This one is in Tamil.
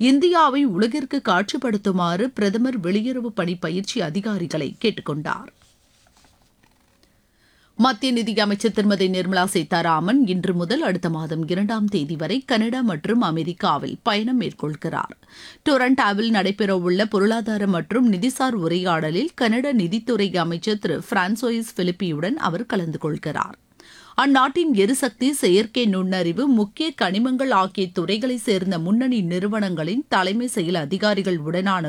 இந்தியாவை உலகிற்கு காட்சிப்படுத்துமாறு பிரதமர் வெளியுறவு பணி பயிற்சி அதிகாரிகளை கேட்டுக்கொண்டார் மத்திய நிதியமைச்சர் திருமதி நிர்மலா சீதாராமன் இன்று முதல் அடுத்த மாதம் இரண்டாம் தேதி வரை கனடா மற்றும் அமெரிக்காவில் பயணம் மேற்கொள்கிறார் டொரண்டாவில் நடைபெறவுள்ள பொருளாதார மற்றும் நிதிசார் உரையாடலில் கனடா நிதித்துறை அமைச்சர் திரு பிரான்சோயிஸ் பிலிப்பியுடன் அவர் கலந்து கொள்கிறார் அந்நாட்டின் எரிசக்தி செயற்கை நுண்ணறிவு முக்கிய கனிமங்கள் ஆகிய துறைகளைச் சேர்ந்த முன்னணி நிறுவனங்களின் தலைமை செயல் அதிகாரிகள் உடனான